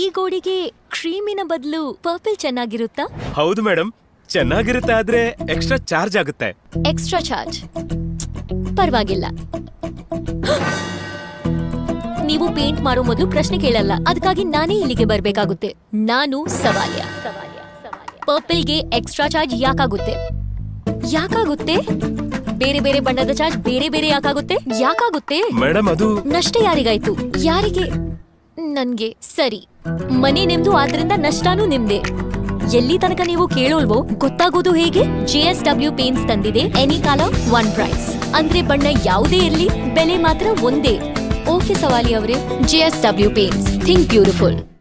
ಈ ಗೋಡೆಗೆ ಕ್ರೀಮಿನ ಬದಲು ಪರ್ಪಲ್ ಚೆನ್ನಾಗಿರುತ್ತಾ ಹೌದು ಮೇಡಮ್ ಚೆನ್ನಾಗಿರುತ್ತೆ ಆದ್ರೆ ಎಕ್ಸ್ಟ್ರಾ ಚಾರ್ಜ್ ಆಗುತ್ತೆ ಎಕ್ಸ್ಟ್ರಾ ಚಾರ್ಜ್ ಪರವಾಗಿಲ್ಲ ನೀವು ಪೇಂಟ್ ಮಾಡೋ ಮೊದಲು ಪ್ರಶ್ನೆ ಕೇಳಲ್ಲ ಅದಕ್ಕಾಗಿ ನಾನೇ ಇಲ್ಲಿಗೆ ಬರ್ಬೇಕಾಗುತ್ತೆ ನಾನು ಸವಾಲ್ಯ ಪರ್ಪಲ್ಗೆ ಎಕ್ಸ್ಟ್ರಾ ಚಾರ್ಜ್ ಯಾಕಾಗುತ್ತೆ ಯಾಕಾಗುತ್ತೆ ಬೇರೆ ಬೇರೆ ಬಣ್ಣದ ಚಾರ್ಜ್ ಬೇರೆ ಬೇರೆ ಯಾಕಾಗುತ್ತೆ ಯಾಕಾಗುತ್ತೆ ಮೇಡಮ್ ಅದು ನಷ್ಟ ಯಾರಿಗಾಯ್ತು ಯಾರಿಗೆ ನನ್ಗೆ ಸರಿ ಮನೆ ನಿಮ್ದು ಆದ್ರಿಂದ ನಷ್ಟನೂ ನಿಮ್ದೆ ಎಲ್ಲಿ ತನಕ ನೀವು ಕೇಳೋಲ್ವೋ ಗೊತ್ತಾಗೋದು ಹೇಗೆ ಜೆ ಎಸ್ ಡಬ್ಲ್ಯೂ ಪೇನ್ಸ್ ತಂದಿದೆ ಎನಿ ಕಾಲ ಒನ್ ಪ್ರೈಸ್ ಅಂದ್ರೆ ಬಣ್ಣ ಯಾವುದೇ ಇರ್ಲಿ ಬೆಲೆ ಮಾತ್ರ ಒಂದೇ ಓಕೆ ಸವಾಲಿ ಅವರೇ J S W paints think beautiful